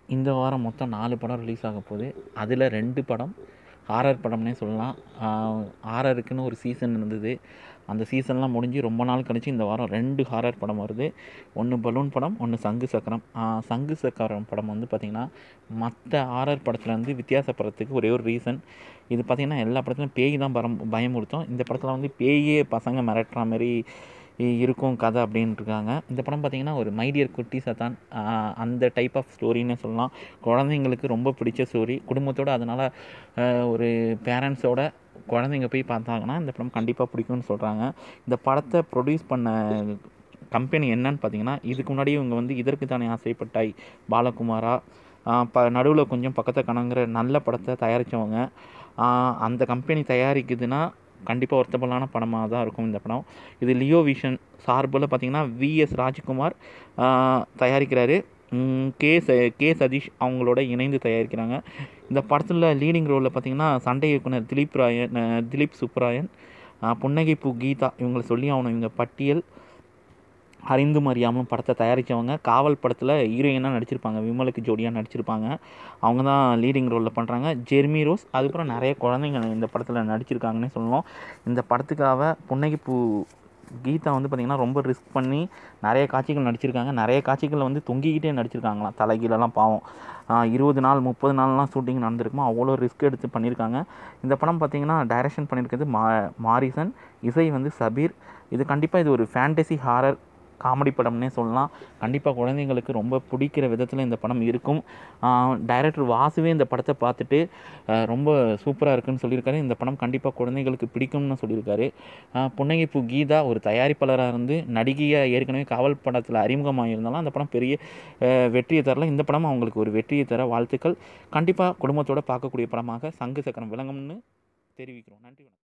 இந்த வாரம் மொத்தம் நாலு படம் ரிலீஸ் ஆக போகுது அதில் ரெண்டு படம் ஹாரர் படம்னே சொல்லலாம் ஹாரருக்குன்னு ஒரு சீசன் இருந்தது அந்த சீசன்லாம் முடிஞ்சு ரொம்ப நாள் கழிச்சு இந்த வாரம் ரெண்டு ஹாரர் படம் வருது ஒன்று பலூன் படம் ஒன்று சங்கு சக்கரம் சங்கு சக்கரம் படம் வந்து பார்த்திங்கன்னா மற்ற ஹாரர் படத்துலேருந்து வித்தியாசப்படுறதுக்கு ஒரே ஒரு ரீசன் இது பார்த்திங்கன்னா எல்லா படத்துலையும் பேய் தான் பரம் பயமுறுத்தும் இந்த படத்தில் வந்து பேயே பசங்க மிரட்டுற மாதிரி இருக்கும் கதை அப்படின்ட்டு இருக்காங்க இந்த படம் பார்த்திங்கன்னா ஒரு மைடியர் குட்டி சத்தான் அந்த டைப் ஆஃப் ஸ்டோரின்னு சொல்லலாம் குழந்தைங்களுக்கு ரொம்ப பிடிச்ச ஸ்டோரி குடும்பத்தோடு அதனால் ஒரு பேரண்ட்ஸோட குழந்தைங்க போய் பார்த்தாங்கன்னா இந்த படம் கண்டிப்பாக பிடிக்கும்னு சொல்கிறாங்க இந்த படத்தை ப்ரொடியூஸ் பண்ண கம்பெனி என்னன்னு பார்த்தீங்கன்னா இதுக்கு முன்னாடி இவங்க வந்து இதற்கு தானே ஆசைப்பட்டாய் பாலகுமாரா ப நடுவில் கொஞ்சம் பக்கத்தை கணங்குற நல்ல படத்தை தயாரித்தவங்க அந்த கம்பெனி தயாரிக்குதுன்னா கண்டிப்பாக ஒர்த்தபுளான படமாக தான் இருக்கும் இந்த படம் இது லியோ விஷன் சார்பில் பார்த்திங்கன்னா விஎஸ் ராஜ்குமார் தயாரிக்கிறாரு கே ச கே சதீஷ் அவங்களோட இணைந்து தயாரிக்கிறாங்க இந்த படத்தில் லீடிங் ரோலில் பார்த்திங்கன்னா சண்டை இயக்குனர் திலீப் ராயன் திலீப் சுப்ராயன் புன்னகைப்பூ கீதா இவங்களை சொல்லி ஆகணும் இவங்க பட்டியல் அறிந்தும் அறியாமல் படத்தை தயாரித்தவங்க காவல் படத்தில் ஹீரோயினாக நடிச்சிருப்பாங்க விமலுக்கு ஜோடியாக நடிச்சிருப்பாங்க அவங்க தான் லீடிங் ரோலில் பண்ணுறாங்க ஜெர்மி ரோஸ் அதுக்கப்புறம் நிறைய குழந்தைங்க இந்த படத்தில் நடிச்சிருக்காங்கன்னே சொல்லணும் இந்த படத்துக்காக புன்னகைப்பூ கீதா வந்து பார்த்திங்கன்னா ரொம்ப ரிஸ்க் பண்ணி நிறைய காட்சிகள் நடிச்சிருக்காங்க நிறைய காட்சிகளில் வந்து தொங்கிக்கிட்டே நடிச்சிருக்காங்களாம் தலைகீழலாம் பாவம் இருபது நாள் முப்பது நாள்லாம் ஷூட்டிங் நடந்திருக்குமா அவ்வளோ ரிஸ்க் எடுத்து பண்ணியிருக்காங்க இந்த படம் பார்த்திங்கன்னா டைரக்ஷன் பண்ணியிருக்கிறது மா மாரிசன் இசை வந்து சபீர் இது கண்டிப்பாக இது ஒரு ஃபேண்டசி ஹாரர் காமெடி படம்னே சொல்லலாம் கண்டிப்பாக குழந்தைங்களுக்கு ரொம்ப பிடிக்கிற விதத்தில் இந்த படம் இருக்கும் டைரக்டர் வாசுவே இந்த படத்தை பார்த்துட்டு ரொம்ப சூப்பராக இருக்குன்னு சொல்லியிருக்காரு இந்த படம் கண்டிப்பாக குழந்தைங்களுக்கு பிடிக்கும்னு சொல்லியிருக்காரு புன்னகைப்பூ கீதா ஒரு தயாரிப்பாளராக இருந்து நடிகையாக ஏற்கனவே காவல் படத்தில் அறிமுகமாக இருந்தாலும் அந்த படம் பெரிய வெற்றியை தரல இந்த படம் அவங்களுக்கு ஒரு வெற்றியை தர வாழ்த்துக்கள் கண்டிப்பாக குடும்பத்தோடு பார்க்கக்கூடிய படமாக சங்கு சக்கரம் விளங்கும்னு தெரிவிக்கிறோம் நன்றி வணக்கம்